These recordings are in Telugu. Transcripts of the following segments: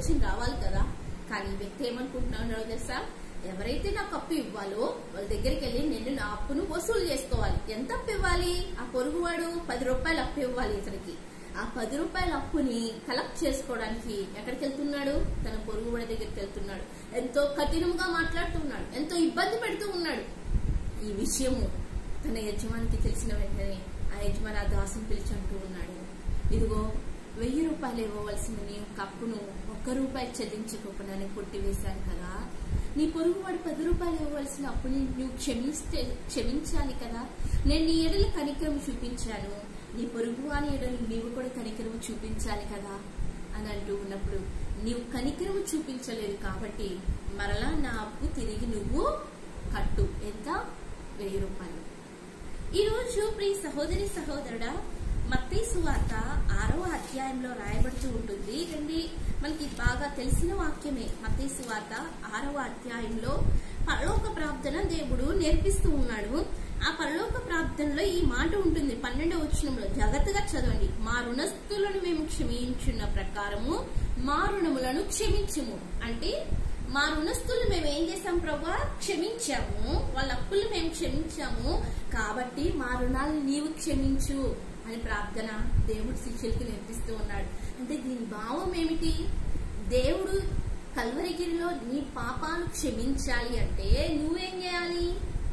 ఆలోచన రావాలి కదా కానీ ఈ వ్యక్తి ఏమనుకుంటున్నాడో తెలుసా ఎవరైతే నాకు అప్పు ఇవ్వాలో వాళ్ళ దగ్గరికి వెళ్ళి నేను నా అప్పును వసూలు చేసుకోవాలి ఎంత అప్పు ఇవ్వాలి ఆ పొరుగువాడు పది రూపాయలు అప్పు ఇవ్వాలి ఇతనికి ఆ పది రూపాయల అప్పుని కలెక్ట్ చేసుకోవడానికి ఎక్కడికి వెళ్తున్నాడు తన పొరుగువాడి దగ్గరికి వెళ్తున్నాడు ఎంతో కఠినంగా మాట్లాడుతున్నాడు ఎంతో ఇబ్బంది పెడుతూ ఉన్నాడు ఈ విషయము తన యజమానికి తెలిసిన వెంటనే ఆ యజమాని ఆ దాసుని పిలిచి అంటూ ఉన్నాడు ఇదిగో వెయ్యి రూపాయలు ఇవ్వవలసిన నీ యొక్క అప్పును ఒక్క రూపాయి చెల్లించుకోకుండా నేను కొట్టివేశాను కదా నీ పొరుగు వాడు పది రూపాయలు ఇవ్వవలసిన అప్పుని నువ్వు క్షమిస్తే క్షమించాలి కదా నేను నీ ఎడల కనికరం చూపించాను నీ పొరుగు వాని ఎడలు నీవు కూడా కనికరం చూపించాలి కదా అని అంటూ ఉన్నప్పుడు నీవు కనికరం చూపించలేదు కాబట్టి మరలా నా అప్పు తిరిగి నువ్వు కట్టు ఎంత వెయ్యి రూపాయలు ఈ రోజు ప్రియ సహోదరి సహోదరుడా మత్తయి సువార్త ఆరవ అధ్యాయంలో రాయబడుతూ ఉంటుంది రండి మనకి బాగా తెలిసిన వాక్యమే మత్తయి సువార్త ఆరవ అధ్యాయంలో పరలోక ప్రార్థన దేవుడు నేర్పిస్తూ ఉన్నాడు ఆ పరలోక ప్రార్థనలో ఈ మాట ఉంటుంది పన్నెండవ వచనంలో జాగ్రత్తగా చదవండి మా రుణస్థులను మేము క్షమించున్న ప్రకారము మా రుణములను క్షమించుము అంటే మా రుణస్థులు మేము ఏం చేసాం ప్రభా క్షమించాము వాళ్ళ అప్పులు మేము క్షమించాము కాబట్టి మా రుణాలను నీవు క్షమించు అని ప్రార్థన దేవుడు శిష్యులకి నేర్పిస్తూ ఉన్నాడు అంటే దీని భావం ఏమిటి దేవుడు కల్వరిగిరిలో నీ పాపాలు క్షమించాలి అంటే నువ్వేం చేయాలి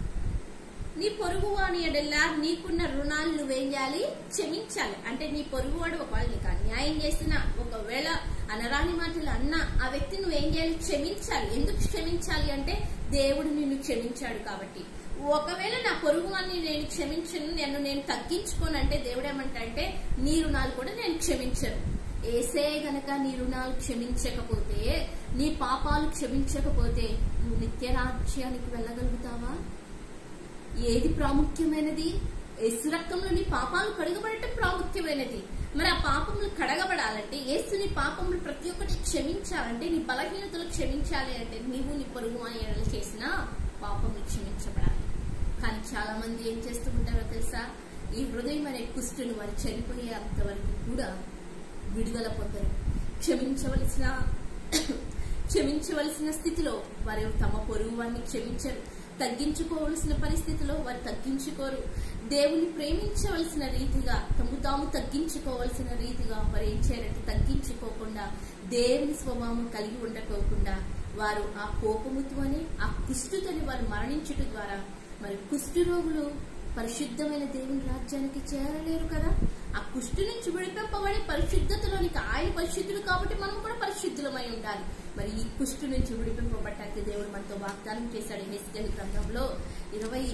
నీ పొరుగువాని ఎడల్లా నీకున్న రుణాలు నువ్వేం చేయాలి క్షమించాలి అంటే నీ పొరుగువాడు ఒకవేళ నీకు అన్యాయం చేసినా ఒకవేళ అనరాని మాటలు అన్నా ఆ వ్యక్తి నువ్వేం చేయాలి క్షమించాలి ఎందుకు క్షమించాలి అంటే దేవుడు నిన్ను క్షమించాడు కాబట్టి ఒకవేళ నా పొరుగు వాడిని నేను క్షమించను నేను నేను తగ్గించుకోను అంటే దేవుడు ఏమంటే నీ రుణాలు కూడా నేను క్షమించను ఏసే గనక నీ రుణాలు క్షమించకపోతే నీ పాపాలు క్షమించకపోతే నువ్వు నిత్య రాజ్యానికి వెళ్ళగలుగుతావా ఏది ప్రాముఖ్యమైనది యేసు రక్తంలో నీ పాపాలు కడగబడటం ప్రాముఖ్యమైనది మరి ఆ పాపములు కడగబడాలంటే యేసుని పాపములు ప్రతి ఒక్కటి క్షమించాలంటే నీ బలహీనతలు క్షమించాలి అంటే నీవు నీ పొరుగు అని చేసిన పాపములు క్షమించబడాలి కానీ చాలా మంది ఏం చేస్తూ ఉంటారో తెలుసా ఈ హృదయం అనే కుష్టును వారు చనిపోయేంత వరకు కూడా విడుదల పొందరు క్షమించవలసిన క్షమించవలసిన స్థితిలో వారు తమ పొరుగు వారిని క్షమించరు తగ్గించుకోవలసిన పరిస్థితిలో వారు తగ్గించుకోరు దేవుని ప్రేమించవలసిన రీతిగా తమ తాము తగ్గించుకోవలసిన రీతిగా వారు ఏం చేయాలంటే తగ్గించుకోకుండా దేవుని స్వభావం కలిగి ఉండకోకుండా వారు ఆ కోపముతోనే ఆ కుష్టుతని వారు మరణించటం ద్వారా మరి కుష్టు రోగులు పరిశుద్ధమైన దేవుని రాజ్యానికి చేరలేరు కదా ఆ కుష్టి నుంచి విడిపింపబడి పరిశుద్ధతలోనికి ఆయన పరిశుద్ధులు కాబట్టి మనం కూడా పరిశుద్ధులమై ఉండాలి మరి ఈ కుష్టి నుంచి విడిపింపబడటానికి దేవుడు మనతో వాగ్దానం చేశాడు హెస్కెల్ గ్రంథంలో ఇరవై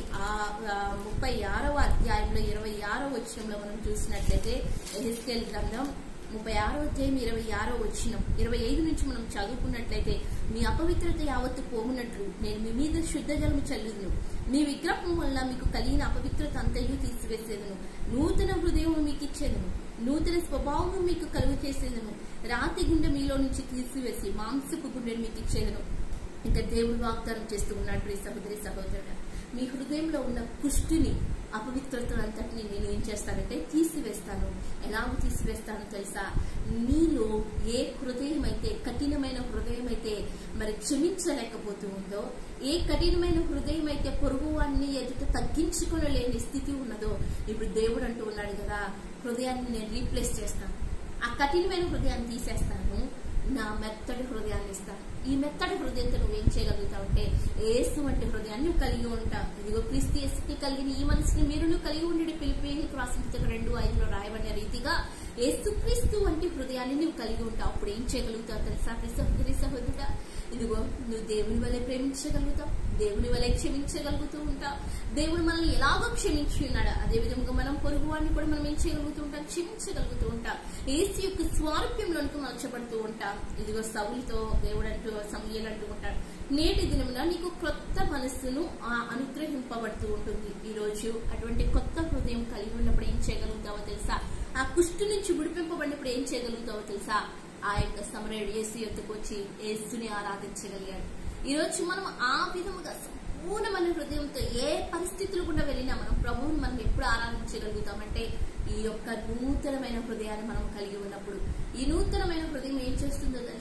ముప్పై ఆరవ అధ్యాయంలో ఇరవై ఆరో వచనంలో మనం చూసినట్లయితే హెస్కెల్ గ్రంథం ముప్పై ఆరో అధ్యాయం ఇరవై ఆరో వచ్చినం ఇరవై ఐదు నుంచి మనం చదువుకున్నట్లయితే మీ అపవిత్రత యావత్తు పోమునట్లు నేను మీ మీద శుద్ధ జలము చల్లుదును మీ విగ్రహం వల్ల మీకు కలిగిన అపవిత్రత అంతయు తీసివేసేదను నూతన హృదయం మీకు ఇచ్చేదను నూతన స్వభావం మీకు కలుగు చేసేదను రాతి గుండె మీలో నుంచి తీసివేసి మాంసపు గుండెను మీకు ఇచ్చేదను ఇంకా దేవుడు వాగ్దానం చేస్తూ ఉన్నాడు ప్రియ సహోదరి సహోదరుడు మీ హృదయంలో ఉన్న కుష్టిని అపవిత్రతను అంతటిని నేను ఏం చేస్తానంటే తీసివేస్తాను ఎలాగో తీసివేస్తాను తెలుసా మీలో ఏ హృదయం అయితే కఠినమైన హృదయం అయితే మరి క్షమించలేకపోతూ ఉందో ఏ కఠినమైన హృదయం అయితే పొరుగు వాడిని ఎదుట తగ్గించుకోలేని స్థితి ఉన్నదో ఇప్పుడు దేవుడు అంటూ ఉన్నాడు కదా హృదయాన్ని నేను రీప్లేస్ చేస్తాను ఆ కఠినమైన హృదయాన్ని తీసేస్తాను నా మెత్తడి హృదయాన్ని ఇస్తాను ఈ మెత్తడి హృదయంతో నువ్వేం చేయగలుగుతావు అంటే ఏసు వంటి హృదయాన్ని నువ్వు కలిగి ఉంటావు ఇదిగో క్రీస్తు యేసుకి కలిగిన ఈ మనసుని మీరు నువ్వు కలిగి ఉండి పిలిపి రాసిన రెండు ఐదులో రాయబడిన రీతిగా ఏసుక్రీస్తు వంటి హృదయాన్ని నువ్వు కలిగి ఉంటావు అప్పుడు ఏం చేయగలుగుతావు తెలుసా సహోదరి సహోదరుడా ఇదిగో నువ్వు దేవుని వల్లే ప్రేమించగలుగుతావు దేవుని వల్లే క్షమించగలుగుతూ ఉంటావు దేవుడు మనల్ని ఎలాగో క్షమించి ఉన్నాడు అదే విధంగా మనం పొరుగు వాడిని కూడా మనం ఏం చేయగలుగుతూ ఉంటాం క్షమించగలుగుతూ ఉంటాం ఏసు యొక్క స్వారూప్యంలోనికి మలచబడుతూ ఉంటాం ఇదిగో సౌలితో దేవుడు అంటూ సమయలు అంటూ ఉంటాడు నేటి దినమున నీకు కొత్త మనస్సును ఆ అనుగ్రహింపబడుతూ ఉంటుంది ఈ రోజు అటువంటి కొత్త హృదయం కలిగి ఉన్నప్పుడు ఏం చేయగలుగుతావో తెలుసా ఆ కుష్టి నుంచి విడిపింపబడినప్పుడు ఏం చేయగలుగుతావో తెలుసా ఆ యొక్క సమరయుడు యేసు ఎత్తుకు వచ్చి యేసుని ఆరాధించగలిగాడు ఈ రోజు మనం ఆ విధముగా సంపూర్ణమైన హృదయంతో ఏ పరిస్థితులు గుండా వెళ్ళినా మనం ప్రభువుని మనం ఎప్పుడు ఆరాధించగలుగుతామంటే ఈ యొక్క నూతనమైన హృదయాన్ని మనం కలిగి ఉన్నప్పుడు ఈ నూతనమైన హృదయం ఏం చేస్తుందో తెలుసా పాప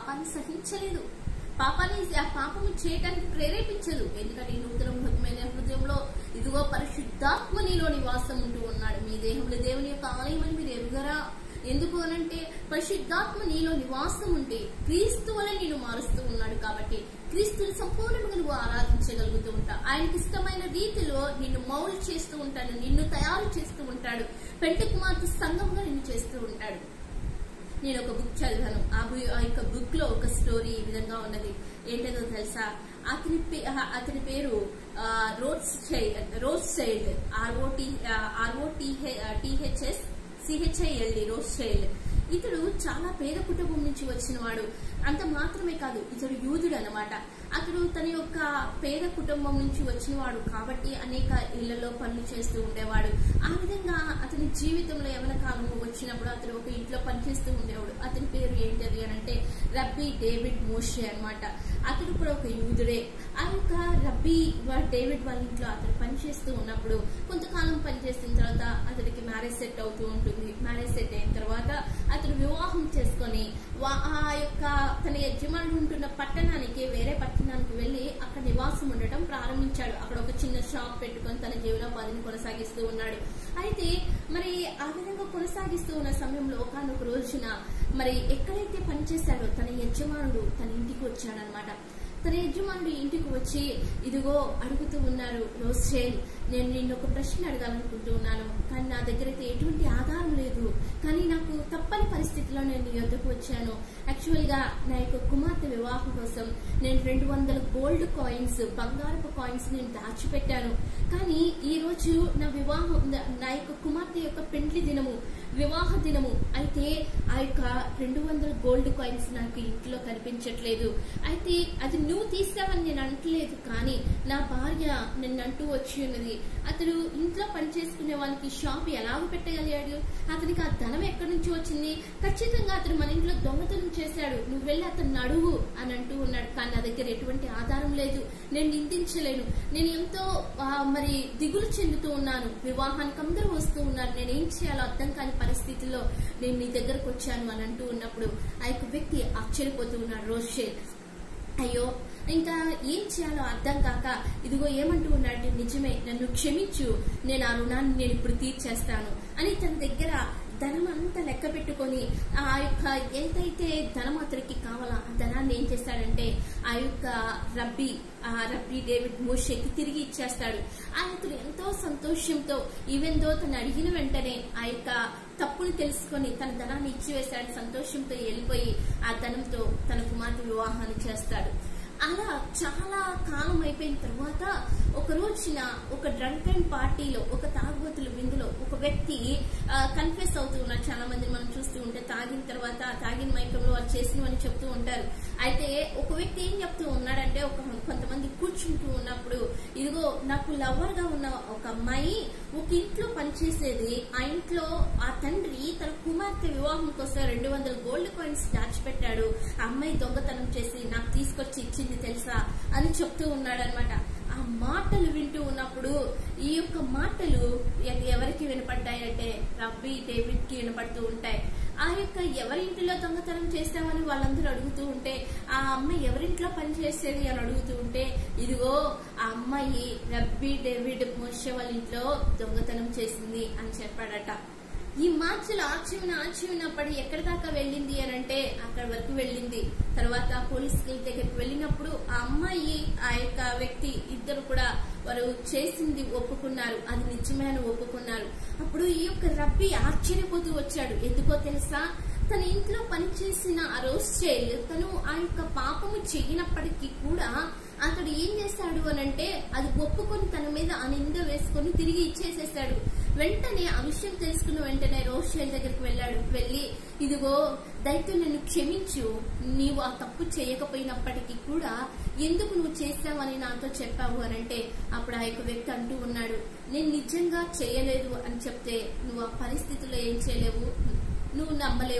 పాపాన్ని సహించలేదు పాపాన్ని ఆ పాపము చేయడానికి ప్రేరేపించదు ఎందుకంటే ఈ నూతన మృగమైన హృదయంలో ఇదిగో పరిశుద్ధాత్మ నీలో నివాసం ఉంటూ ఉన్నాడు మీ దేహంలో దేవుని యొక్క ఆలయం అని మీరు ఎరుగరా ఎందుకు అనంటే పరిశుద్ధాత్మ నీలో నివాసం ఉంటే క్రీస్తు వల్ల నేను మారుస్తూ ఉన్నాడు కాబట్టి క్రీస్తుని సంపూర్ణంగా నువ్వు ఆరాధించగలుగుతూ ఉంటావు ఆయనకి ఇష్టమైన రీతిలో నిన్ను మౌలు చేస్తూ ఉంటాడు నిన్ను తయారు చేస్తూ ఉంటాడు పెంట కుమార్తె సంఘంగా నిన్ను చేస్తూ ఉంటాడు నేను ఒక బుక్ చదివాను ఆ బు- ఆ యొక్క బుక్ లో ఒక స్టోరీ ఈ విధంగా ఉన్నది ఏంటో తెలుసా అతని పే- ఆ, అతని పేరు Rhodes child Rhodes child ROT ROT THS CHILD Rhodes child ఇతడు చాలా పేద కుటుంబం నుంచి వచ్చినవాడు అంత మాత్రమే కాదు ఇతడు యూదుడు అన్నమాట అతడు తన యొక్క పేద కుటుంబం నుంచి వచ్చినవాడు కాబట్టి అనేక ఇళ్లలో పనులు చేస్తూ ఉండేవాడు ఆ విధంగా అతని జీవితంలో యవన కాలంలో వచ్చినప్పుడు అతను ఒక ఇంట్లో పనిచేస్తూ ఉండేవాడు అతని పేరు ఏంటది అని అంటే రబ్బీ డేవిడ్ మోషే అన్నమాట అతడు కూడా ఒక యూదుడే ఆ యొక్క రబ్బీ వా- డేవిడ్ వాళ్ళ ఇంట్లో అతను పనిచేస్తూ ఉన్నప్పుడు కొంతకాలం పనిచేసిన తర్వాత అతడికి మ్యారేజ్ సెట్ అవుతూ ఉంటుంది మ్యారేజ్ సెట్ అయిన తర్వాత అతను వివాహం చేసుకొని వా- ఆ యొక్క తన యజమానుడు ఉంటున్న పట్టణానికి వేరే పట్టణానికి వెళ్లి అక్కడ నివాసం ఉండటం ప్రారంభించాడు అక్కడ ఒక చిన్న షాప్ పెట్టుకొని తన జీవనోపాధిని కొనసాగిస్తూ ఉన్నాడు అయితే మరి ఆ విధంగా కొనసాగిస్తూ ఉన్న సమయంలో ఒకనొక రోజున మరి ఎక్కడైతే పనిచేశాడో తన యజమానుడు తన ఇంటికి వచ్చాడనమాట తన యజమానుడు ఇంటికి వచ్చి ఇదిగో అడుగుతూ ఉన్నారు రోసేల్ నేను నిన్ను ఒక ప్రశ్న అడగాలనుకుంటూ ఉన్నాను కానీ నా దగ్గర అయితే ఎటువంటి ఆధారం లేదు కానీ నాకు తప్పని పరిస్థితిలో నేను నీ వద్దకు వచ్చాను యాక్చువల్ గా నా యొక్క కుమార్తె వివాహం కోసం నేను రెండు వందల గోల్డ్ కాయిన్స్ బంగారపు కాయిన్స్ నేను దాచిపెట్టాను కానీ ఈ రోజు నా వివాహం నా యొక్క కుమార్తె యొక్క పెండ్లి దినము వివాహ దినము అయితే ఆ యొక్క రెండు వందల గోల్డ్ కాయిన్స్ నాకు ఇంట్లో కనిపించట్లేదు అయితే అది నువ్వు తీసావని నేను అంటలేదు కానీ నా భార్య నిన్ను అంటూ వచ్చి ఉన్నది అతడు ఇంట్లో పనిచేసుకునే వాళ్ళకి షాప్ ఎలాగ పెట్టగలిగాడు అతనికి ఆ ధనం ఎక్కడి నుంచి వచ్చింది ఖచ్చితంగా అతను మన ఇంట్లో దొంగతనం చేశాడు నువ్వు వెళ్ళి అతన్ని అడుగు అని అంటూ ఉన్నాడు కానీ నా దగ్గర ఎటువంటి ఆధారం లేదు నేను నిందించలేను నేను ఎంతో ఆ, మరి దిగులు చెందుతూ ఉన్నాను వివాహానికి అందరూ వస్తూ ఉన్నారు నేను ఏం చేయాలో అర్థం కాని పరిస్థితిలో నేను నీ దగ్గరకు వచ్చాను అని అంటూ ఉన్నప్పుడు ఆ యొక్క వ్యక్తి ఆశ్చర్యపోతూ ఉన్నాడు రోషే అయ్యో ఇంకా ఏం చేయాలో అర్థం కాక ఇదిగో ఏమంటూ ఉన్నాడంటే నిజమే నన్ను క్షమించు నేను ఆ రుణాన్ని నేను ఇప్పుడు తీర్చేస్తాను అని తన దగ్గర ధనం అంతా లెక్క పెట్టుకొని ఆ యొక్క ఎంతైతే ధనం అతనికి కావాలో ఆ ధనాన్ని ఏం చేస్తాడంటే ఆ యొక్క రబ్బీ ఆ రబ్బీ డేవిడ్ మోషేకి తిరిగి ఇచ్చేస్తాడు ఆ అతను ఎంతో సంతోషంతో ఈవెన్ దో తను అడిగిన వెంటనే ఆ యొక్క తప్పుని తెలుసుకొని తన ధనాన్ని ఇచ్చివేశాడు సంతోషంతో వెళ్ళిపోయి ఆ ధనంతో తన కుమార్తె వివాహాన్ని చేస్తాడు అలా చాలా కాలం అయిపోయిన తర్వాత ఒక రోజున ఒక డ్రంక్ అండ్ పార్టీలో ఒక తాగుబోతుల విందులో ఒక వ్యక్తి కన్ఫ్యూస్ అవుతూ ఉన్నారు చాలా మంది మనం చూస్తూ ఉంటే తాగిన తర్వాత ఆ తాగిన మైకంలో వాళ్ళు చేసినవని చెప్తూ ఉంటారు అయితే ఒక వ్యక్తి ఏం చెప్తూ ఉన్నాడంటే ఒక కొంతమంది కూర్చుంటూ ఉన్నప్పుడు ఇదిగో నాకు లవర్ గా ఉన్న ఒక అమ్మాయి ఒక ఇంట్లో పనిచేసేది ఆ ఇంట్లో ఆ తండ్రి తన కుమార్తె వివాహం కోసం రెండు వందల గోల్డ్ కాయిన్స్ దాచిపెట్టాడు ఆ అమ్మాయి దొంగతనం చేసి నాకు తీసుకొచ్చి ఇచ్చింది తెలుసా అని చెప్తూ ఉన్నాడు అనమాట ఆ మాటలు వింటూ ఉన్నప్పుడు ఈ యొక్క మాటలు ఎ- ఎవరికి వినపడ్డాయంటే రబ్బీ డేవిడ్ కి వినపడుతూ ఉంటాయి ఆ యొక్క ఎవరింటిలో దొంగతనం చేస్తామని వాళ్ళందరూ అడుగుతూ ఉంటే ఆ అమ్మాయి ఎవరింట్లో పనిచేసేది అని అడుగుతూ ఉంటే ఇదిగో ఆ అమ్మాయి రబ్బీ డేవిడ్ మోషే వాళ్ళ ఇంట్లో దొంగతనం చేసింది అని చెప్పాడట ఈ మార్చిలో ఆచూన ఆచూనప్పటి ఎక్కడి దాకా వెళ్ళింది అని అంటే అక్కడ వరకు వెళ్ళింది తర్వాత పోలీసుల దగ్గరికి వెళ్ళినప్పుడు ఆ అమ్మాయి ఆ యొక్క వ్యక్తి ఇద్దరు కూడా వారు చేసింది ఒప్పుకున్నారు అది నిజమే అని ఒప్పుకున్నారు అప్పుడు ఈ యొక్క రబ్బీ ఆశ్చర్యపోతూ వచ్చాడు ఎందుకో తెలుసా తన ఇంట్లో పనిచేసిన ఆ రోజ్ చైల్డ్ తను ఆ యొక్క పాపము చేయనప్పటికీ కూడా అతడు ఏం చేశాడు అని అంటే అది ఒప్పుకొని తన మీద ఆ నింద వేసుకొని తిరిగి ఇచ్చేసేసాడు వెంటనే ఆ విషయం తెలుసుకున్న వెంటనే రోషేల్ దగ్గరికి వెళ్ళాడు వెళ్ళి ఇదిగో దయతో నన్ను క్షమించు నీవు ఆ తప్పు చేయకపోయినప్పటికీ కూడా ఎందుకు నువ్వు చేస్తావని నాతో చెప్పావు అని అంటే అప్పుడు ఆ యొక్క వ్యక్తి అంటూ ఉన్నాడు నేను నిజంగా చేయలేదు అని చెప్తే నువ్వు ఆ పరిస్థితుల్లో ఏం చేయలేవు నువ్వు నమ్మలేవు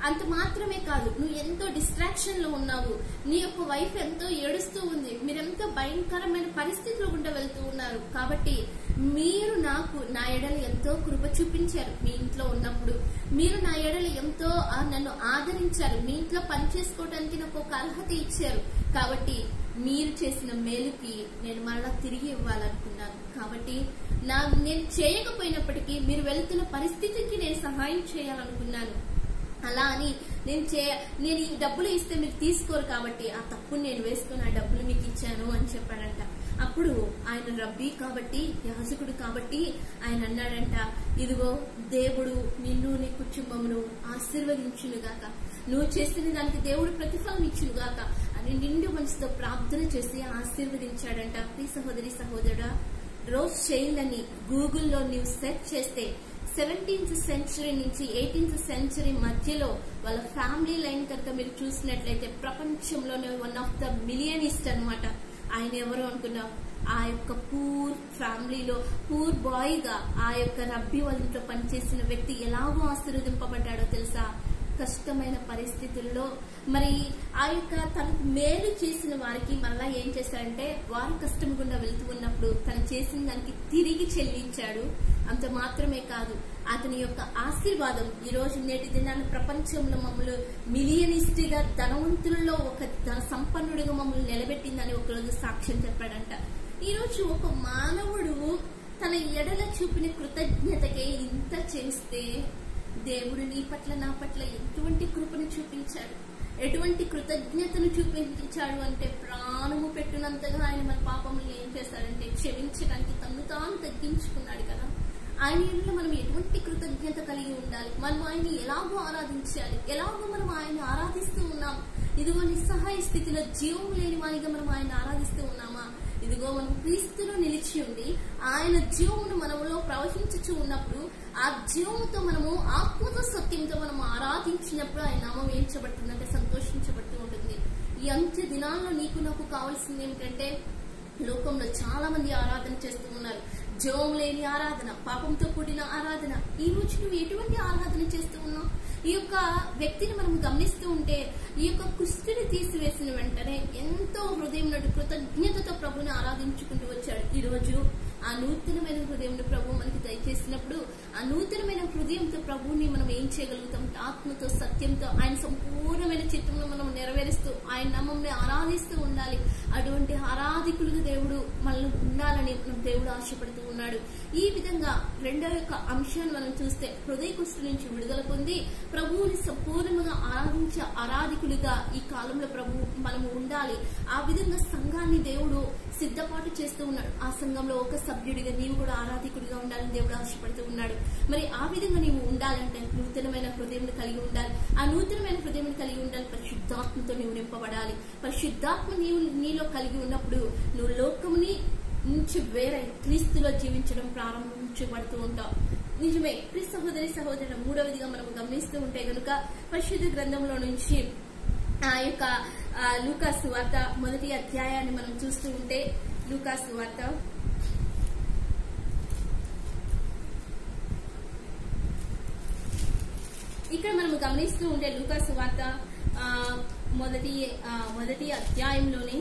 అంత మాత్రమే కాదు నువ్వు ఎంతో డిస్ట్రాక్షన్ లో ఉన్నావు నీ యొక్క వైఫ్ ఎంతో ఏడుస్తూ ఉంది మీరు ఎంతో భయంకరమైన పరిస్థితులు గుండా వెళ్తూ ఉన్నారు కాబట్టి మీరు నాకు నా ఎడలు ఎంతో కృప చూపించారు మీ ఇంట్లో ఉన్నప్పుడు మీరు నా ఎడలు ఎంతో ఆ, నన్ను ఆదరించారు మీ ఇంట్లో పని చేసుకోవడానికి నాకు ఒక అర్హత ఇచ్చారు కాబట్టి మీరు చేసిన మేలుకి నేను మరలా తిరిగి ఇవ్వాలనుకున్నాను కాబట్టి నా నేను చేయకపోయినప్పటికీ మీరు వెళ్తున్న పరిస్థితికి నేను సహాయం చేయాలనుకున్నాను అలా అని నేను చే నేను ఈ డబ్బులు ఇస్తే మీరు తీసుకోరు కాబట్టి ఆ తప్పుని నేను వేసుకుని ఆ డబ్బులు మీకు ఇచ్చాను అని చెప్పాడంట అప్పుడు ఆయన రబ్బీ కాబట్టి యాజకుడు కాబట్టి ఆయన అన్నాడంట ఇదిగో దేవుడు నిన్ను నీ కుటుంబమును ఆశీర్వదించునుగాక నువ్వు చేసిన దానికి దేవుడు ప్రతిఫలం ఇచ్చునుగాక అని నిండు మనసుతో ప్రార్థన చేసి ఆశీర్వదించాడంట ప్రియ సహోదరి సహోదరుడా రోజ్ చైల్డ్ అని గూగుల్లో నీవు సెర్చ్ చేస్తే సెవెంటీన్త్ సెంచరీ నుంచి ఎయిటీన్త్ సెంచరీ మధ్యలో వాళ్ళ ఫ్యామిలీ లైన్ కనుక మీరు చూసినట్లయితే ప్రపంచంలోనే వన్ ఆఫ్ ద మిలియనిస్ట్ అన్నమాట ఆయన ఎవరు అనుకున్నాం ఆ యొక్క పూర్ ఫ్యామిలీలో పూర్ బాయ్ గా ఆ యొక్క రబ్బీ వాళ్ళ ఇంట్లో పనిచేసిన వ్యక్తి ఎలాగో ఆశీర్వదింపబడ్డాడో తెలుసా కష్టమైన పరిస్థితుల్లో మరి ఆ యొక్క తనకు మేలు చేసిన వారికి మళ్ళా ఏం చేశాడంటే వారు కష్టం గుండా వెళ్తూ ఉన్నప్పుడు తను చేసిన దానికి తిరిగి చెల్లించాడు అంత మాత్రమే కాదు అతని యొక్క ఆశీర్వాదం ఈ రోజు నేటి దినాన్ని ప్రపంచంలో మమ్మల్ని మిలియనిస్ట్ గా ధనవంతులలో ఒక ధన సంపన్నుడిగా మమ్మల్ని నిలబెట్టిందని ఒకరోజు సాక్ష్యం చెప్పాడంట ఈ రోజు ఒక మానవుడు తన ఎడల చూపిన కృతజ్ఞతకే ఇంత చేస్తే దేవుడు నీ పట్ల నా పట్ల ఎటువంటి కృపను చూపించాడు ఎటువంటి కృతజ్ఞతను చూపించాడు అంటే ప్రాణము పెట్టినంతగా ఆయన మన పాపములు ఏం చేశాడంటే క్షమించడానికి తను తాను తగ్గించుకున్నాడు కదా ఆయన ఇంట్లో మనం ఎటువంటి కృతజ్ఞత కలిగి ఉండాలి మనం ఆయన ఎలాగో ఆరాధించాలి ఎలాగో మనం ఆయన ఆరాధిస్తూ ఉన్నాం ఇదిగో నిస్సహాయ స్థితిలో జీవం లేని వారిగా మనం ఆయన ఆరాధిస్తూ ఉన్నామా ఇదిగో మనం క్రీస్తులో నిలిచి ఉండి ఆయన జీవమును మనములో ప్రవహించుచు ఉన్నప్పుడు ఆ జీవముతో మనము ఆత్మతో సత్యంతో మనం ఆరాధించినప్పుడు ఆయన నామం ఏం చేయబడుతుందంటే సంతోషించబడుతూ ఉంటుంది ఈ అంత్య దినాల్లో నీకు నాకు కావాల్సింది ఏమిటంటే లోకంలో చాలా మంది ఆరాధన చేస్తూ ఉన్నారు జీవం లేని ఆరాధన పాపంతో కూడిన ఆరాధన ఈ రోజు నువ్వు ఎటువంటి ఆరాధన చేస్తూ ఉన్నావు ఈ యొక్క వ్యక్తిని మనం గమనిస్తూ ఉంటే ఈ యొక్క కుష్టిని తీసివేసిన వెంటనే ఎంతో హృదయం నుండి కృతజ్ఞతతో ప్రభుని ఆరాధించుకుంటూ వచ్చాడు ఈ రోజు ఆ నూతనమైన హృదయం ప్రభు మనకి దయచేసినప్పుడు ఆ నూతనమైన హృదయంతో ప్రభుని మనం ఏం చేయగలుగుతాం ఆత్మతో సత్యంతో ఆయన సంపూర్ణమైన చిత్రంలో మనం నెరవేరుస్తూ ఆయన నామంని ఆరాధిస్తూ ఉండాలి అటువంటి ఆరాధికులుగా దేవుడు మనల్ని ఉండాలని మనం దేవుడు ఆశపడుతూ ఉన్నాడు ఈ విధంగా రెండో యొక్క అంశాన్ని మనం చూస్తే హృదయ కుష్టి నుంచి విడుదల పొంది ప్రభువుని సంపూర్ణంగా ఆరాధించే ఆరాధికులుగా ఈ కాలంలో ప్రభు మనము ఉండాలి ఆ విధంగా సంఘాన్ని దేవుడు సిద్ధపాటు చేస్తూ ఉన్నాడు ఆ సంఘంలో ఒక సభ్యుడిగా నీవు కూడా ఆరాధికుడిగా ఉండాలని దేవుడు ఆశపడుతూ ఉన్నాడు మరి ఆ విధంగా నీవు ఉండాలంటే నూతనమైన హృదయం కలిగి ఉండాలి ఆ నూతనమైన హృదయం కలిగి ఉండాలి పరిశుద్ధాత్మతో నీవు నింపబడాలి పరిశుద్ధాత్మ నీవు నీలో కలిగి ఉన్నప్పుడు నువ్వు లోకముని నుంచి వేరే క్రీస్తులో జీవించడం ప్రారంభించబడుతూ ఉంటావు నిజమే క్రీస్తు సహోదరి సహోదరు మూడవదిగా మనం గమనిస్తూ ఉంటే గనుక పరిశుద్ధ గ్రంథంలో నుంచి ఆ యొక్క ఆ, లూకాసు వార్త మొదటి అధ్యాయాన్ని మనం చూస్తూ ఉంటే లూకాసు వార్త ఇక్కడ మనం గమనిస్తూ ఉంటే లూకాసు వార్త ఆ, మొదటి ఆ, మొదటి అధ్యాయంలోనే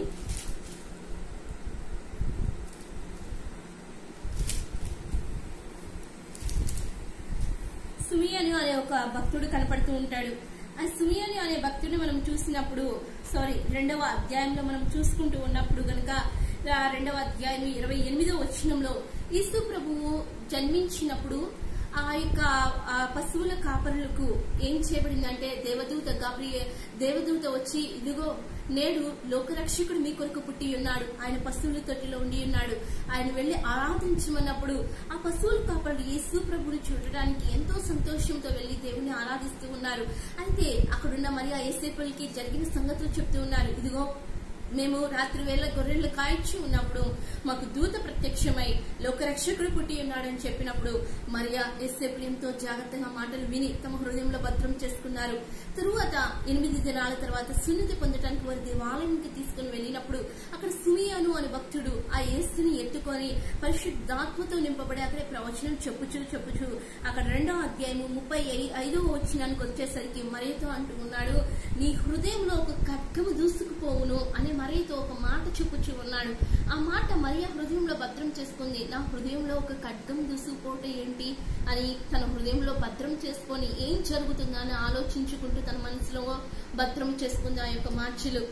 సుమియను అనే ఒక భక్తుడు కనపడుతూ ఉంటాడు ఆ సుమియను అనే భక్తుడిని మనం చూసినప్పుడు సారీ రెండవ అధ్యాయంలో మనం చూసుకుంటూ ఉన్నప్పుడు గనుక ఆ రెండవ అధ్యాయం ఇరవై ఎనిమిదో వచనంలో యేసు ప్రభువు జన్మించినప్పుడు ఆ యొక్క ఆ పశువుల కాపరులకు ఏం చేయబడిందంటే దేవదూత గాబ్రియ దేవదూత వచ్చి ఇదిగో నేడు లోకరక్షకుడు మీ కొరకు పుట్టి ఉన్నాడు ఆయన పశువుల తొట్టిలో ఉండి ఉన్నాడు ఆయన వెళ్లి ఆరాధించమన్నప్పుడు ఆ పశువుల కాపరులు యేసు ప్రభుని చూడడానికి ఎంతో సంతోషంతో వెళ్లి దేవుని ఆరాధిస్తూ ఉన్నారు అయితే అక్కడున్న మరి ఆ ఏసేపులకి జరిగిన సంగతులు చెప్తూ ఉన్నారు ఇదిగో మేము రాత్రి వేళ గొర్రెలు కాయచ్చు ఉన్నప్పుడు మాకు దూత ప్రత్యక్షమై లోకరక్షకుడు పుట్టి ఉన్నాడని చెప్పినప్పుడు మరియా ఎస్సేపులు ఎంతో జాగ్రత్తగా మాటలు విని తమ హృదయంలో భద్రం చేసుకున్నారు తరువాత ఎనిమిది దినాల తర్వాత సున్నతి పొందడానికి వారి దేవాలయానికి తీసుకుని వెళ్ళినప్పుడు అక్కడ సిమియాను అనే భక్తుడు ఆ యేసుని ఎత్తుకొని పరిశుద్ధాత్మతో నింపబడి అక్కడే ప్రవచనం చెప్పుచు చెప్పుచు అక్కడ రెండో అధ్యాయము ముప్పై ఐదో వచ్చినానికి వచ్చేసరికి మరియతో అంటూ ఉన్నాడు నీ హృదయంలో ఒక ఖడ్గము దూసుకుపోవును అనే మరియతో ఒక మాట చెప్పుచు ఉన్నాడు ఆ మాట మరియ హృదయంలో భద్రం చేసుకుంది నా హృదయంలో ఒక ఖడ్గం దూసుకుపోవటం ఏంటి అని తన హృదయంలో భద్రం చేసుకొని ఏం జరుగుతుందో అని ఆలోచించుకుంటూ తన మనసులో భద్రం చేసుకుంది ఆ యొక్క మార్చులు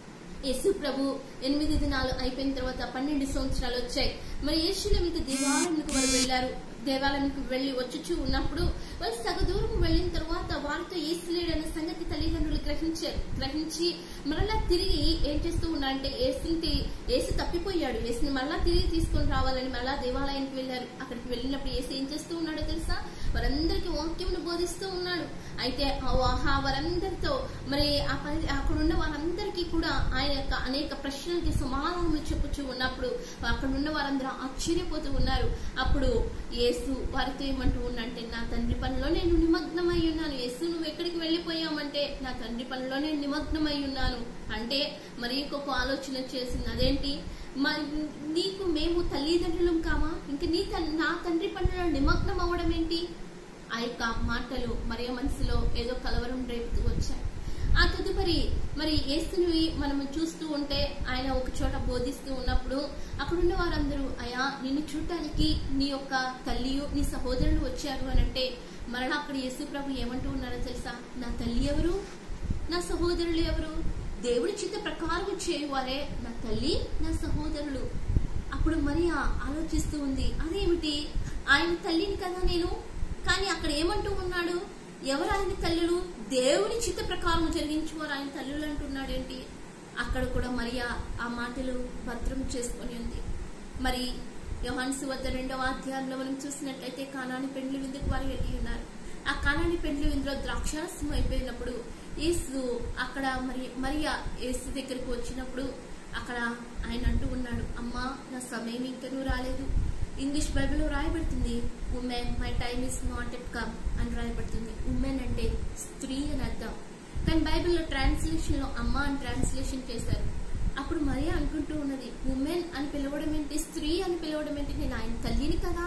యేసు ప్రభు ఎనిమిది దినాలు అయిపోయిన తర్వాత పన్నెండు సంవత్సరాలు వచ్చాయి మరి యేసులమికి దేవాలయానికి వారు వెళ్ళారు దేవాలయానికి వెళ్లి వచ్చుచూ ఉన్నప్పుడు వాళ్ళు సగ దూరం వెళ్ళిన తర్వాత వారితో ఏసు లేడన్న సంగతి తల్లిదండ్రులు గ్రహించారు గ్రహించి మరలా తిరిగి ఏం చేస్తూ ఉన్నారంటే ఏసుని ఏసు తప్పిపోయాడు ఏసుని మరలా తిరిగి తీసుకొని రావాలని మరలా దేవాలయానికి వెళ్ళారు అక్కడికి వెళ్ళినప్పుడు ఏసు ఏం చేస్తూ ఉన్నాడో తెలుసా వారందరికీ వాక్యమును బోధిస్తూ ఉన్నాడు అయితే ఆ వాహా వారందరితో మరి ఆ పరి అక్కడ ఉన్న వారందరికీ కూడా ఆయన యొక్క అనేక ప్రశ్నలకి సమాధానములు చెప్పుచూ ఉన్నప్పుడు అక్కడ ఉన్న వారందరూ ఆశ్చర్యపోతూ ఉన్నారు అప్పుడు యేసు వారితో ఏమంటూ ఉన్నంటే నా తండ్రి పనిలో నేను నిమగ్నమై ఉన్నాను యేసు నువ్వు ఎక్కడికి వెళ్ళిపోయామంటే నా తండ్రి పనిలో నేను నిమగ్నమై ఉన్నాను అంటే మరి ఇంకొక ఆలోచన చేసింది అదేంటి మరి నీకు మేము తల్లిదండ్రులం కామా ఇంక నీ తన్- నా తండ్రి పనులలో నిమగ్నం అవ్వడం ఏంటి ఆ యొక్క మాటలు మరి మనసులో ఏదో కలవరం రేపుతూ వచ్చాయి ఆ తదుపరి మరి యేసుని మనము చూస్తూ ఉంటే ఆయన ఒక చోట బోధిస్తూ ఉన్నప్పుడు అక్కడున్న వారందరూ అయా నిన్ను చూడటానికి నీ యొక్క తల్లియు నీ సహోదరులు వచ్చారు అని అంటే మరలా అక్కడ యేసు ప్రభు ఏమంటూ ఉన్నారో తెలుసా నా తల్లి ఎవరు నా సహోదరులు ఎవరు దేవుడి చిత్త ప్రకారం చేయువారే నా తల్లి నా సహోదరులు అప్పుడు మరి ఆలోచిస్తూ ఉంది అదేమిటి ఆయన తల్లిని కదా నేను కానీ అక్కడ ఏమంటూ ఉన్నాడు ఎవరు ఆయన తల్లులు దేవుని చిత్త ప్రకారం జరిగించువారు ఆయన తల్లులు అంటున్నాడు ఏంటి అక్కడ కూడా మరియా ఆ మాటలు భద్రం చేసుకొని ఉంది మరి యోహాన్సు వద్ద రెండవ అధ్యాయంలో మనం చూసినట్లయితే కానాని పెండ్లి విందుకు వారు వెళ్ళి ఉన్నారు ఆ కానాని పెండ్లి విందులో ద్రాక్షారసం అయిపోయినప్పుడు యేసు అక్కడ మరి మరియా యేసు దగ్గరకు వచ్చినప్పుడు అక్కడ ఆయన అంటూ ఉన్నాడు అమ్మా నా సమయం ఇంకనూ రాలేదు ఇంగ్లీష్ బైబిల్లో రాయబడుతుంది woman my time is not yet come అని రాయబడుతుంది ఉమెన్ అంటే స్త్రీ అని అర్థం కానీ బైబిల్లో ట్రాన్స్లేషన్ లో అమ్మ అని ట్రాన్స్లేషన్ చేశారు అప్పుడు మరియా అనుకుంటూ ఉన్నది ఉమెన్ అని పిలవడం ఏంటి స్త్రీ అని పిలవడం ఏంటి నేను ఆయన తల్లిని కదా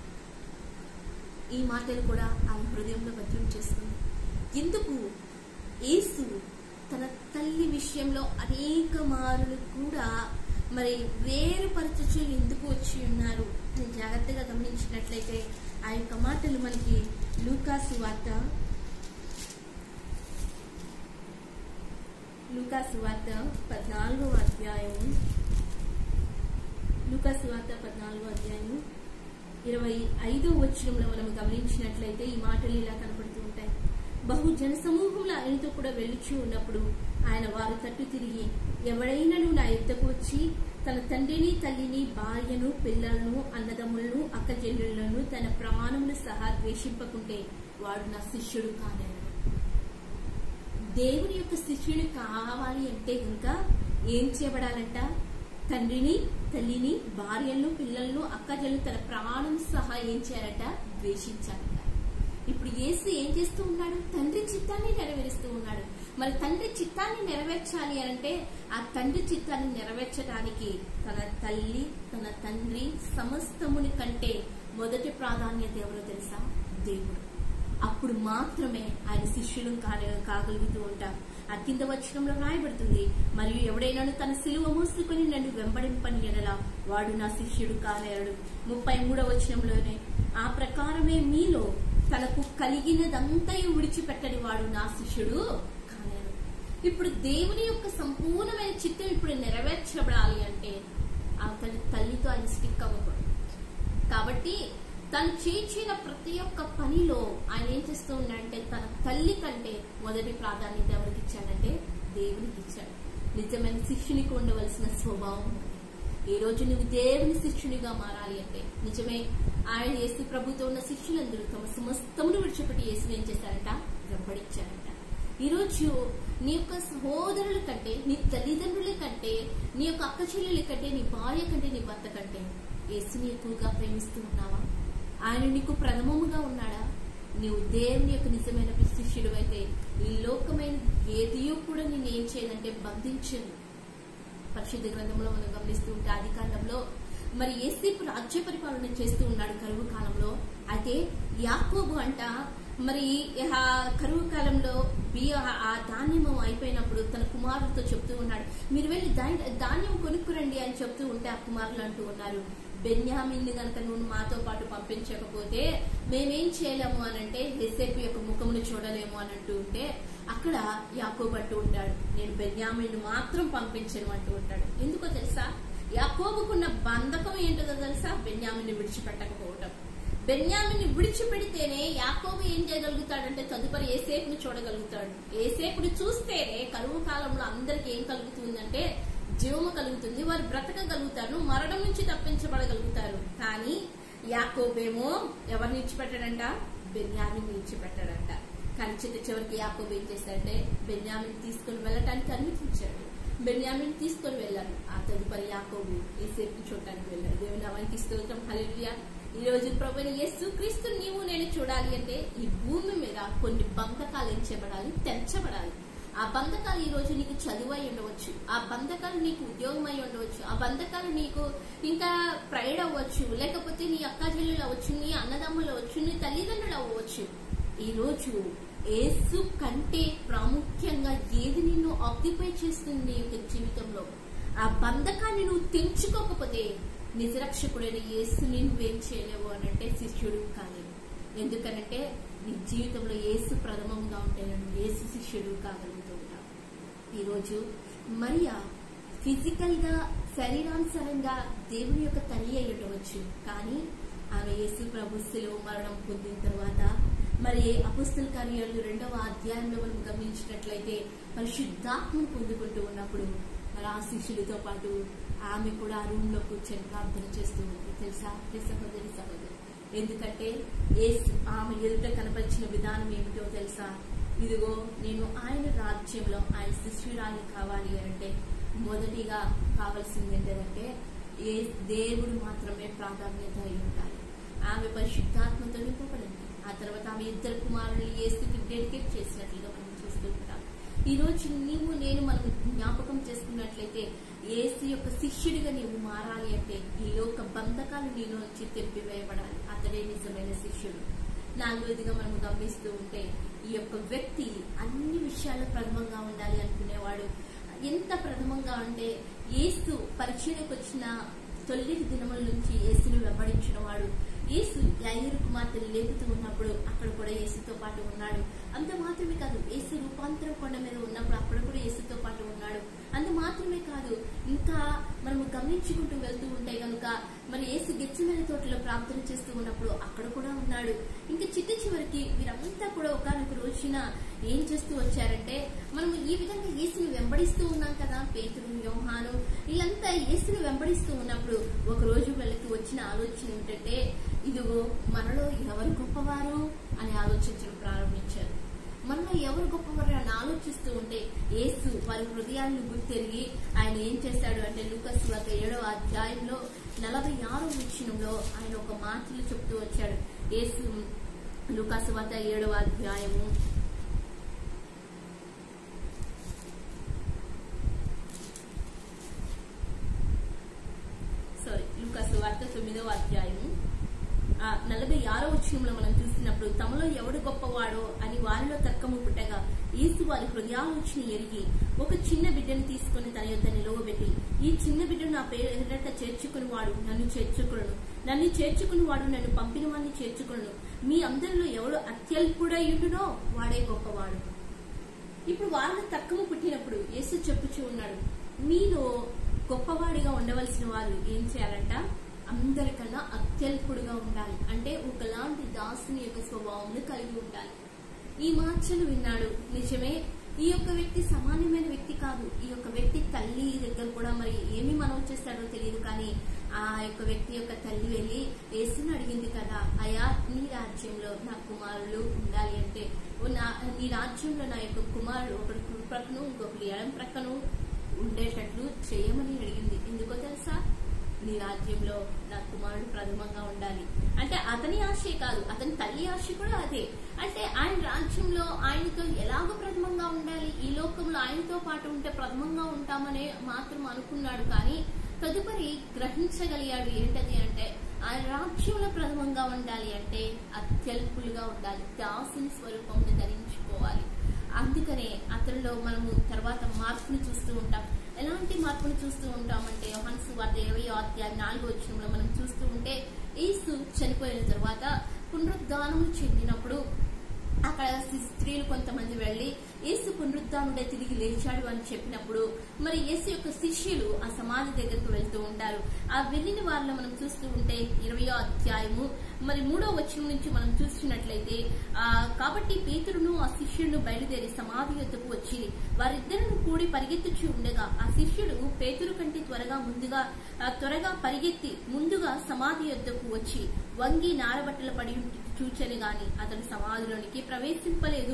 ఈ మాటలు కూడా ఆయన హృదయంలో భద్రం చేసుకుంది ఎందుకు యేసు తన తల్లి విషయంలో అనేక మారులు కూడా మరి వేరుపరచు ఎందుకు వచ్చి ఉన్నారు అని జాగ్రత్తగా గమనించినట్లయితే ఆ యొక్క మాటలు మనకి లూకాసు వార్త లూకాసు వార్త పద్నాలుగో అధ్యాయము లూకాసు వార్త పద్నాలుగో అధ్యాయము ఇరవై ఐదో వచనంలో మనం గమనించినట్లయితే ఈ మాటలు ఇలా కనపడుతూ ఉంటాయి బహు జన సమూహంలో ఆయనతో కూడా వెళ్ళుచూ ఉన్నప్పుడు ఆయన వారు తట్టు తిరిగి ఎవడైనను నా యుద్ధకు వచ్చి తన తండ్రిని తల్లిని భార్యను పిల్లలను అన్నదమ్ములను అక్క చెల్లెళ్లను తన ప్రాణములు సహా ద్వేషింపకుంటే వాడు నా శిష్యుడు కానేడు దేవుని యొక్క శిష్యుడు కావాలి అంటే ఇంకా ఏం చేయబడాలంట తండ్రిని తల్లిని భార్యలను పిల్లలను అక్కజలను తన ప్రాణం సహా ఏం చేయాలట ద్వేషించాలట ఇప్పుడు యేసు ఏం చేస్తూ ఉన్నాడు తండ్రి చిత్తాన్ని నెరవేరుస్తూ ఉన్నాడు మరి తండ్రి చిత్తాన్ని నెరవేర్చాలి అని అంటే ఆ తండ్రి చిత్తాన్ని నెరవేర్చడానికి తన తల్లి తన తండ్రి సమస్తముని కంటే మొదటి ప్రాధాన్యత ఎవరో తెలుసా దేవుడు అప్పుడు మాత్రమే ఆయన శిష్యులు కా- కాగలుగుతూ ఉంటాం ఆ కింద వచనంలో రాయబడుతుంది మరియు ఎవడైనాను తన సిలువ మోసుకొని నన్ను వెంబడింపని ఎడలా వాడు నా శిష్యుడు కాలేడు ముప్పై మూడవ వచనంలోనే ఆ ప్రకారమే మీలో తనకు కలిగినదంతయు విడిచిపెట్టని వాడు నా శిష్యుడు కాలేడు ఇప్పుడు దేవుని యొక్క సంపూర్ణమైన చిత్తం ఇప్పుడు నెరవేర్చబడాలి అంటే ఆ తల్లి తల్లితో ఆయన స్టిక్ అవ్వకూడదు కాబట్టి తను చేసిన ప్రతి ఒక్క పనిలో ఆయన ఏం చేస్తూ ఉన్నాడంటే తన తల్లి కంటే మొదటి ప్రాధాన్యత ఎవరికి ఇచ్చాడంటే దేవునికి ఇచ్చాడు నిజమైన శిష్యునికి ఉండవలసిన స్వభావం ఉంది. ఈ రోజు నువ్వు దేవుని శిష్యునిగా మారాలి అంటే నిజమే ఆయన యేసు ప్రభుతో ఉన్న శిష్యులందరూ తమ సమస్తమును విడిచిపెట్టి యేసుని ఏం చేశారంట వెంబడించారంట ఈ రోజు నీ యొక్క సహోదరుల కంటే నీ తల్లిదండ్రుల కంటే నీ యొక్క అక్క చెల్లెల కంటే నీ భార్య కంటే నీ భర్త కంటే యేసుని ఎక్కువగా ప్రేమిస్తూ ఉన్నావా ఆయన నీకు ప్రథమముగా ఉన్నాడా నీవు దేవుని యొక్క నిజమైన శిష్యుడు అయితే ఈ లోకమైన ఏదియో కూడా నేను ఏం చేయదంటే బంధించను పరిశుద్ధ గ్రంథంలో మనం గమనిస్తూ ఉంటే ఆది కాండంలో మరి ఏసేపు రాజ్య పరిపాలన చేస్తూ ఉన్నాడు కరువు కాలంలో అయితే యాకోబు అంట మరి ఆ కరువు కాలంలో బియ్య ఆ ధాన్యము అయిపోయినప్పుడు తన కుమారులతో చెప్తూ ఉన్నాడు మీరు వెళ్ళి ధాన్య- ధాన్యం కొనుక్కురండి అని చెప్తూ ఉంటే ఆ కుమారులు అంటూ ఉన్నారు బెన్యామిన్ని గనక నువ్వు మాతో పాటు పంపించకపోతే మేమేం చేయలేము అని అంటే ఎస్ఏపి యొక్క ముఖమును చూడలేము అని అంటూ ఉంటే అక్కడ యాకోబు అంటూ ఉంటాడు నేను బెన్యామిన్ మాత్రం పంపించను అంటూ ఉంటాడు ఎందుకో తెలుసా యాకోబుకున్న బంధకం ఏంటో తెలుసా బెన్యామిని విడిచిపెట్టకపోవటం బెన్యామిని విడిచిపెడితేనే యాకోబు ఏం చేయగలుగుతాడంటే తదుపరి ఏసేపుని చూడగలుగుతాడు ఏసేపుని చూస్తేనే కరువు కాలంలో అందరికి ఏం కలుగుతుందంటే జీవము కలుగుతుంది వారు బ్రతకగలుగుతారు మరణం నుంచి తప్పించబడగలుగుతారు కానీ యాకోబేమో ఎవరిని ఇచ్చిపెట్టాడంట బెన్యామిని ఇచ్చిపెట్టాడంట కానీ చిట్ట చివరికి యాకోబు ఏం చేశాడంటే బెన్యామిని తీసుకుని వెళ్ళటానికి అనుమతించాడు బెన్యామిని తీసుకొని వెళ్ళాడు ఆ తదుపరి యాకోబు ఏసేపు చూడటానికి వెళ్ళాడు దేవుని నామానికి స్తోత్రం హల్లెలూయా ఈ రోజు ప్రభుని యేసు క్రీస్తు నీవు నేను చూడాలి అంటే ఈ భూమి మీద కొన్ని బంధకాలు ఏం చేయబడాలి తెంచబడాలి ఆ బంధకాలు ఈ రోజు నీకు చదువై ఉండవచ్చు ఆ బంధకాలు నీకు ఉద్యోగమై ఉండవచ్చు ఆ బంధకాలు నీకు ఇంకా ప్రైడ్ అవ్వచ్చు లేకపోతే నీ అక్క చెల్లెలు అవ్వచ్చు నీ అన్నదమ్ములు అవ్వచ్చు నీ తల్లిదండ్రులు అవ్వచ్చు ఈ రోజు ఏసు కంటే ప్రాముఖ్యంగా ఏది నిన్ను ఆక్యుపై చేస్తుంది నీ యొక్క జీవితంలో ఆ బంధకాన్ని నువ్వు తెంచుకోకపోతే నిజరక్షకుడైన యేసుని నువ్వేం చేయలేవు అని అంటే శిష్యుడు కాలేవు ఎందుకనంటే నీ జీవితంలో యేసు ప్రథమంగా ఉంటే నువ్వు యేసు శిష్యుడు కాగలుగుతూ ఉంటావు ఈరోజు మరియా ఫిజికల్ గా శరీరానుసరంగా దేవుని యొక్క తల్లి అయి ఉండవచ్చు కానీ ఆమె యేసు ప్రభు శిలువ మరణం పొందిన తర్వాత మరి అపుస్తుల కార్యాలు రెండవ అధ్యాయంలో మనం గమనించినట్లయితే పరిశుద్ధాత్మను పొందుకుంటూ ఉన్నప్పుడు మరి ఆ శిష్యులతో పాటు ఆమె కూడా ఆ రూమ్ లో కూర్చొని ప్రార్థన చేస్తూ ఉంది తెలుసా ప్రియ సహోదరి సహోదరి ఎందుకంటే యేసు ఆమె ఎదుట కనపరిచిన విధానం ఏమిటో తెలుసా ఇదిగో నేను ఆయన రాజ్యంలో ఆయన శిష్యురాలు కావాలి అని అంటే మొదటిగా కావాల్సింది ఏంటంటే ఏ దేవుడు మాత్రమే ప్రాధాన్యత అయి ఉండాలి ఆమె పరిశుద్ధాత్మతో నింపబడింది ఆ తర్వాత ఆమె ఇద్దరు కుమారులు ఏసుకి డెడికేట్ చేసినట్లుగా మనం చూస్తూ ఉంటాం ఈ రోజు నీవు నేను మనం జ్ఞాపకం చేసుకున్నట్లయితే ఏసు యొక్క శిష్యుడిగా నీవు మారాలి అంటే ఈ యొక్క బంధకాలు నీలో నుంచి తెంపివేయబడాలి అతడే నిజమైన శిష్యుడు నాలుగోదిగా మనం గమనిస్తూ ఉంటే ఈ యొక్క వ్యక్తి అన్ని విషయాల్లో ప్రథమంగా ఉండాలి అనుకునేవాడు ఎంత ప్రథమంగా అంటే ఏసు పరిచయకు వచ్చిన తొలి దినముల నుంచి యేసును వెంబడించిన వాడు యేసు యాయిరు కుమార్తెను లేపుతూ ఉన్నప్పుడు అక్కడ కూడా యేసుతో పాటు ఉన్నాడు అంత మాత్రమే కాదు యేసు రూపాంతరం కొండ మీద ఉన్నప్పుడు అక్కడ కూడా యేసుతో పాటు ఉన్నాడు అంత మాత్రమే కాదు ఇంకా మనము గమనించుకుంటూ వెళ్తూ ఉంటే గనుక మరి యేసు గెచ్చమైన తోటలో ప్రార్థన చేస్తూ ఉన్నప్పుడు అక్కడ కూడా ఉన్నాడు ఇంకా చిట్ట చివరికి వీరంతా కూడా ఒకనొక రోజున ఏం చేస్తూ వచ్చారంటే మనము ఈ విధంగా యేసుని వెంబడిస్తూ ఉన్నాం కదా పేతురు యోహాను వీళ్ళంతా యేసుని వెంబడిస్తూ ఉన్నప్పుడు ఒక రోజు వాళ్ళకి వచ్చిన ఆలోచన ఏంటంటే ఇదిగో మనలో ఎవరు గొప్పవారు అని ఆలోచించడం ప్రారంభించారు మనలో ఎవరు గొప్పవారు అని ఆలోచిస్తూ ఉంటే యేసు వారి హృదయాలను గుర్తెరిగి ఆయన ఏం చేశాడు అంటే లూకస్ వార్త ఏడవ అధ్యాయంలో నలభై ఆరో విషయంలో ఆయన ఒక మాటలు చెప్తూ వచ్చాడు యేసు లూకాసు వార్త ఏడవ అధ్యాయము సారీ లూకాసు వార్త తొమ్మిదవ అధ్యాయము ఆ నలభై ఆరో వచనంలో మనం చూసినప్పుడు తమలో ఎవడు గొప్పవాడో అని వారిలో తర్కము పుట్టగా ఈసు వారి హృదయాలోచన ఎరిగి ఒక చిన్న బిడ్డను తీసుకుని తన యొద్ద నిలవబెట్టి ఈ చిన్న బిడ్డను నా పేరట చేర్చుకుని వాడు నన్ను చేర్చుకును నన్ను చేర్చుకుని వాడు నన్ను పంపిన వాడిని చేర్చుకును మీ అందరిలో ఎవడు అత్యల్పుడయుడునో వాడే గొప్పవాడు ఇప్పుడు వాళ్ళ తక్కువ పుట్టినప్పుడు యేసు చెప్పుచూ ఉన్నాడు మీలో గొప్పవాడిగా ఉండవలసిన వారు ఏం చేయాలంట అందరికన్నా అత్యల్పుడుగా ఉండాలి అంటే ఒకలాంటి దాసుని యొక్క స్వభావమును కలిగి ఉండాలి ఈ మార్చలు విన్నాడు నిజమే ఈ యొక్క వ్యక్తి సమానమైన వ్యక్తి కాదు ఈ యొక్క వ్యక్తి తల్లి దగ్గర కూడా మరి ఏమి మనవి చేస్తాడో తెలియదు కానీ ఆ యొక్క వ్యక్తి యొక్క తల్లి వెళ్ళి యేసుని అడిగింది కదా అయా నీ రాజ్యంలో నా కుమారులు ఉండాలి అంటే ఓ నా నీ రాజ్యంలో నా యొక్క కుమారుడు ఒకటి కుడి ప్రక్కను ఇంకొకటి ఎడం ప్రక్కను ఉండేటట్లు చేయమని అడిగింది ఎందుకో తెలుసా నీ రాజ్యంలో నా కుమారుడు ప్రథమంగా ఉండాలి అంటే అతని ఆశే కాదు అతని తల్లి ఆశ కూడా అదే అంటే ఆయన రాజ్యంలో ఆయనతో ఎలాగో ప్రథమంగా ఉండాలి ఈ లోకంలో ఆయనతో పాటు ఉంటే ప్రథమంగా ఉంటామనే మాత్రం అనుకున్నాడు కానీ తదుపరి గ్రహించగలిగాడు ఏంటది అంటే ఆయన రాజ్యంలో ప్రథమంగా ఉండాలి అంటే అత్యల్పులుగా ఉండాలి దాసుని స్వరూపంని ధరించుకోవాలి అందుకనే అతనిలో మనము తర్వాత మార్పుని చూస్తూ ఉంటాం ఎలాంటి మార్పుని చూస్తూ ఉంటామంటే యోహాన్స్ వార్త ఇరవై అధ్యాయం నాలుగో వచ్చినంలో మనం చూస్తూ ఉంటే యేసు చనిపోయిన తర్వాత పునరుద్ధానము చెందినప్పుడు అక్కడ స్త్రీలు కొంతమంది వెళ్లి యేసు పునరుద్ధానుడే తిరిగి లేచాడు అని చెప్పినప్పుడు మరి యేసు యొక్క శిష్యులు ఆ సమాధి దగ్గరకు వెళ్తూ ఉంటారు ఆ వెళ్ళిన వారిలో మనం చూస్తూ ఉంటే ఇరవయో అధ్యాయము మరి మూడో వచనం నుంచి మనం చూసినట్లయితే ఆ కాబట్టి పేతురును ఆ శిష్యుడు బయలుదేరి సమాధి యొద్దకు వచ్చి వారిద్దరిని కూడి పరిగెత్తుచు ఉండగా ఆ శిష్యుడు పేతురు కంటే త్వరగా ముందుగా ఆ, త్వరగా పరిగెత్తి ముందుగా సమాధి యొద్దకు వచ్చి వంగి నారబట్టలు పడి ఉంటి చూచని గాని అతడు సమాధిలోనికి ప్రవేశింపలేదు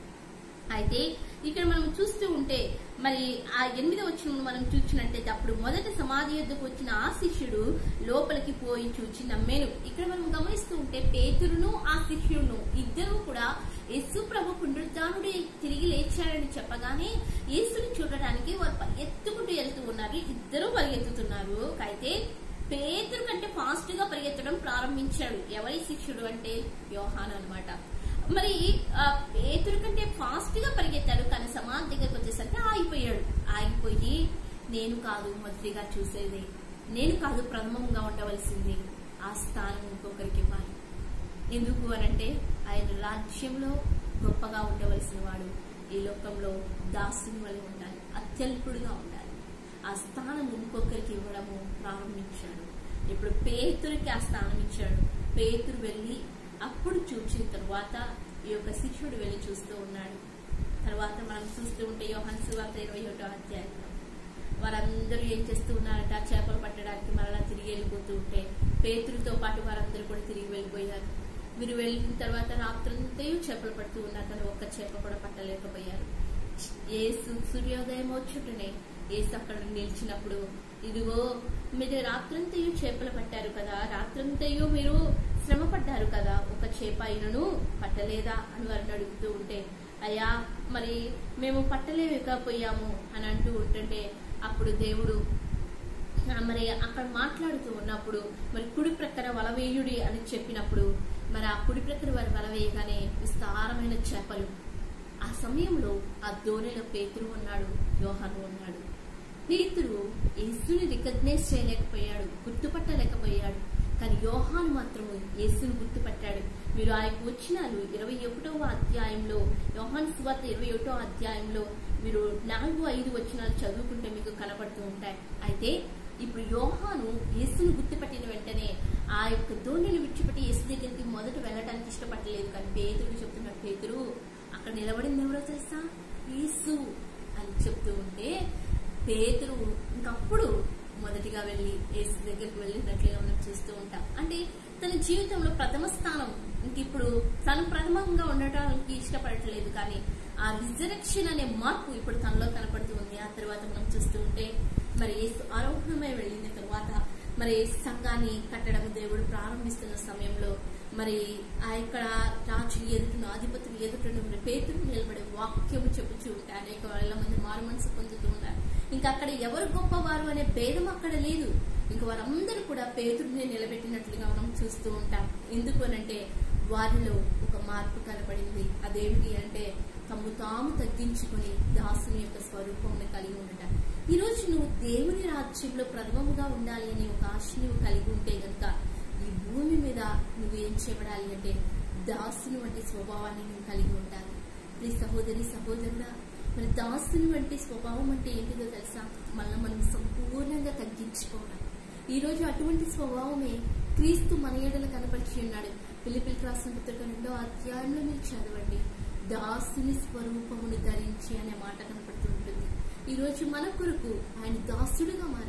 అయితే ఇక్కడ మనం చూస్తూ ఉంటే మరి ఆ ఎనిమిదవ వచ్చిన మనం చూసినట్టయితే అప్పుడు మొదట సమాధి యొద్దకు వచ్చిన ఆ శిష్యుడు లోపలికి పోయి చూచి నమ్మేను ఇక్కడ మనం గమనిస్తూ ఉంటే పేతురును ఆ శిష్యుడును ఇద్దరు కూడా యేసు ప్రభు పునరుద్ధానుడు తిరిగి లేచాడని చెప్పగానే యేసుని చూడడానికి వారు పరిగెత్తుకుంటూ వెళ్తూ ఉన్నారు ఇద్దరు పరిగెత్తుతున్నారు అయితే పేతురు కంటే ఫాస్ట్ గా పరిగెత్తడం ప్రారంభించాడు ఎవరి శిష్యుడు అంటే యోహాన్ అన్నమాట మరి ఆ పేతురు కంటే ఫాస్ట్ గా పరిగెత్తాడు కానీ సమాధి దగ్గరకు వచ్చేసరికి ఆగిపోయాడు ఆగిపోయి నేను కాదు మొదటిగా చూసేది నేను కాదు ప్రథమంగా ఉండవలసింది ఆ స్థానం ఇంకొకరికి ఇవ్వాలి ఎందుకు అనంటే ఆయన రాజ్యంలో గొప్పగా ఉండవలసిన వాడు ఈ లోకంలో దాసుని వలె ఉండాలి అత్యల్పుడుగా ఉండాలి ఆ స్థానం ఇంకొకరికి ఇవ్వడము ప్రారంభించాడు ఇప్పుడు పేతురికి ఆ స్థానం ఇచ్చాడు పేతురు వెళ్ళి అప్పుడు చూసిన తర్వాత ఈ యొక్క శిష్యుడు వెళ్ళి చూస్తూ ఉన్నాడు తర్వాత మనం చూస్తూ ఉంటే యోహన్ సువార్త ఇరవై ఒకటో అధ్యాయంలో వారందరూ ఏం చేస్తూ ఉన్నారంటే ఆ చేపలు పట్టడానికి మరలా తిరిగి వెళ్ళిపోతూ ఉంటే పేతురుతో పాటు వారందరూ కూడా తిరిగి వెళ్ళిపోయారు వీరు వెళ్ళిన తర్వాత రాత్రంతయు చేపలు పడుతూ ఉన్నారు కానీ ఒక్క చేప కూడా పట్టలేకపోయారు ఏసు సూర్యోదయం వచ్చుటనే ఏసు అక్కడ నిలిచినప్పుడు ఇదిగో మీరు రాత్రంతయు చేపలు పట్టారు కదా రాత్రంతయు మీరు శ్రమ పడ్డారు కదా ఒక చేప అయినను పట్టలేదా అని వారిని అడుగుతూ ఉంటే అయ్యా మరి మేము పట్టలేకపోయాము అని అంటూ ఉంటుంటే అప్పుడు దేవుడు ఆ, మరి అక్కడ మాట్లాడుతూ ఉన్నప్పుడు మరి కుడి ప్రక్కన వలవేయుడి అని చెప్పినప్పుడు మరి ఆ కుడి ప్రక్కన వారి వల వేయగానే విస్తారమైన చేపలు ఆ సమయంలో ఆ ధోనిలో పేతురు ఉన్నాడు యోహాను ఉన్నాడు పేతురు యేసుని రికగ్నైజ్ చేయలేకపోయాడు గుర్తుపట్టలేకపోయాడు కానీ యోహాను మాత్రము యేసుని గుర్తుపట్టాడు మీరు ఆయన వచ్చినాలు ఇరవై ఒకటవ అధ్యాయంలో యోహాన్ సువార్త ఇరవై ఒకటో అధ్యాయంలో మీరు నాలుగు ఐదు వచనాలు చదువుకుంటే మీకు కనబడుతూ ఉంటాయి అయితే ఇప్పుడు యోహాను యేసును గుర్తుపట్టిన వెంటనే ఆ యొక్క ధోనిని విడిచిపెట్టి యేసు దగ్గరికి మొదట వెళ్ళడానికి ఇష్టపడలేదు కానీ పేతుడు చెప్తున్నాడు పేతురు అక్కడ నిలబడింది ఎవరో తెలుసా యేసు అని చెప్తూ ఉంటే పేతురు ఇంకప్పుడు మొదటిగా వెళ్ళి యేసు దగ్గరికి వెళ్ళినట్లుగా మనం చూస్తూ ఉంటాం అంటే తన జీవితంలో ప్రథమ స్థానం ఇంక ఇప్పుడు తను ప్రథమంగా ఉండటానికి ఇష్టపడట్లేదు కానీ ఆ రిజరక్షన్ అనే మార్పు ఇప్పుడు తనలో కనపడుతూ ఉంది ఆ తర్వాత మనం చూస్తూ ఉంటే మరి యేసు ఆరోగ్యమై వెళ్ళిన తర్వాత మరి సంఘాన్ని కట్టడం దేవుడు ప్రారంభిస్తున్న సమయంలో మరి ఆ యొక్క రాజులు ఎదుటను అధిపతులు ఎదుటను మరి పేతులు నిలబడే వాక్యము చెప్పుచూ ఉంటాయి అనేక వేల మంది మారు మనసు పొందుతూ ఉన్నారు ఇంకా అక్కడ ఎవరు గొప్పవారు అనే భేదం అక్కడ లేదు ఇంకా వారందరూ కూడా పేతుడిని నిలబెట్టినట్లుగా మనం చూస్తూ ఉంటాం ఎందుకు అనంటే వారిలో ఒక మార్పు కనపడింది అదేమిటి అంటే తమ్ము తాము తగ్గించుకుని దాసుని యొక్క స్వరూపం కలిగి ఉండటం ఈ రోజు నువ్వు దేవుని రాజ్యంలో ప్రథమముగా ఉండాలి అనే ఒక ఆశ నువ్వు కలిగి ఉంటే గనుక ఈ భూమి మీద నువ్వు ఏం చేయబడాలి అంటే దాసుని వంటి స్వభావాన్ని నువ్వు కలిగి ఉండాలి ప్రియ సహోదరి సహోదరుడా మరి దాసుని వంటి స్వభావం అంటే ఏంటిదో తెలుసా మళ్ళీ మనం సంపూర్ణంగా తగ్గించుకోవడం ఈ రోజు అటువంటి స్వభావమే క్రీస్తు మన ఏడల కనపరిచి ఉన్నాడు పిలిపిలికి రాసిన పుస్తక రెండో అధ్యాయంలో మీరు చదవండి దాసుని స్వరూపమును ధరించి అనే మాట కనపడుతూ ఉంటుంది ఈ రోజు మన కొరకు ఆయన దాసుడుగా మారాడు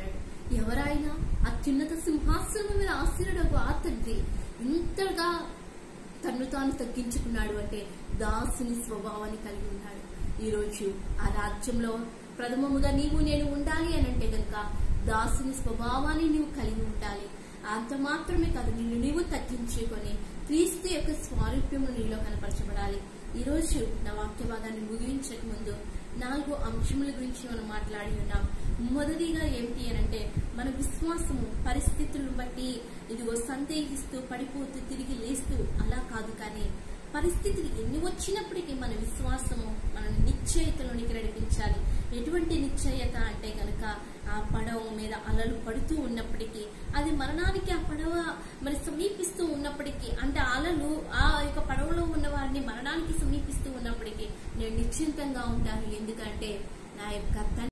ఎవరైనా అత్యున్నత సింహాసనం మీద ఆశీనుడు ఆ తండ్రి ఇంతగా తను తాను తగ్గించుకున్నాడు అంటే దాసుని స్వభావాన్ని కలిగి ఉన్నాడు ఈ రోజు ఆ రాజ్యంలో ప్రథమముగా నీవు నేను ఉండాలి అని అంటే గనుక దాసుని స్వభావాన్ని నీవు కలిగి ఉండాలి అంత మాత్రమే కాదు నిన్ను నీవు తగ్గించుకొని క్రీస్తు యొక్క స్వారూప్యము నీలో కనపరచబడాలి ఈ రోజు నా వాక్య భాగాన్ని ముగించక ముందు నాలుగు అంశముల గురించి మనం మాట్లాడి ఉన్నాం మొదటిగా ఏమిటి అని అంటే మన విశ్వాసము పరిస్థితులను బట్టి ఇదిగో సందేహిస్తూ పడిపోతూ తిరిగి లేస్తూ అలా కాదు కానీ పరిస్థితులు ఎన్ని వచ్చినప్పటికీ మన విశ్వాసము మనల్ని నిశ్చయితలోనికి నడిపించాలి ఎటువంటి నిశ్చయత అంటే గనక ఆ పడవ మీద అలలు పడుతూ ఉన్నప్పటికీ అది మరణానికి ఆ పడవ మరి సమీపిస్తూ ఉన్నప్పటికీ అంటే అలలు ఆ యొక్క పడవలో ఉన్న వారిని మరణానికి సమీపిస్తూ ఉన్నప్పటికీ నేను నిశ్చింతంగా ఉంటాను ఎందుకంటే నా యొక్క తండ్రి